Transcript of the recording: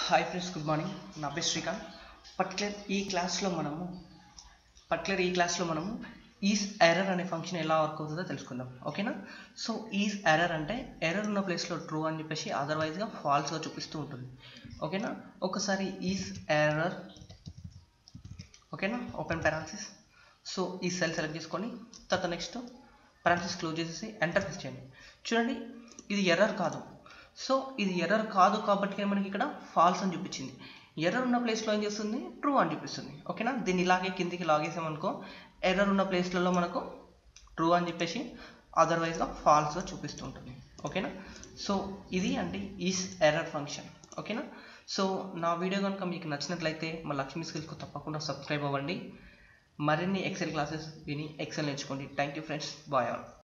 hi friends good morning నా పేరు Srikanth particular ఈ క్లాస్లో మనము పర్టికులర్ ఈ క్లాస్లో మనము ఈజ్ ఎర్రర్ అనే ఫంక్షన్ ఎలా వర్క్ అవుతుందో తెలుసుకుందాం ఓకేనా సో ఈజ్ ఎర్రర్ అంటే ఎర్రర్ ఉన్న ప్లేస్లో ట్రూ అని చెప్పేసి అదర్వైజ్గా ఫాల్స్గా చూపిస్తూ ఉంటుంది ఓకేనా ఒకసారి ఈజ్ ఎర్రర్ ఓకేనా ఓపెన్ పెరాన్సిస్ సో ఈ సెల్ సెలెక్ట్ చేసుకొని తర్వాత నెక్స్ట్ పెరాన్సిస్ క్లోజ్ చేసేసి ఎంటర్ ప్రెస్ చేయండి చూడండి ఇది ఎర్రర్ కాదు సో ఇది ఎర్రర్ కాదు కాబట్టి మనకి ఇక్కడ ఫాల్స్ అని చూపించింది ఎర్రర్ ఉన్న ప్లేస్లో ఏం చేస్తుంది ట్రూ అని చూపిస్తుంది ఓకేనా దీన్ని ఇలాగే కిందికి లాగేసామనుకో ఎర్రర్ ఉన్న ప్లేస్లలో మనకు ట్రూ అని చెప్పేసి అదర్వైజ్గా ఫాల్స్గా చూపిస్తుంటుంది ఓకేనా సో ఇది అంటే ఈస్ ఎర్రర్ ఫంక్షన్ ఓకేనా సో నా వీడియో కనుక మీకు నచ్చినట్లయితే మా లక్ష్మీ స్కిల్స్కు తప్పకుండా సబ్స్క్రైబ్ అవ్వండి మరిన్ని ఎక్సెల్ క్లాసెస్ విని ఎక్సెల్ నేర్చుకోండి thank you friends bye all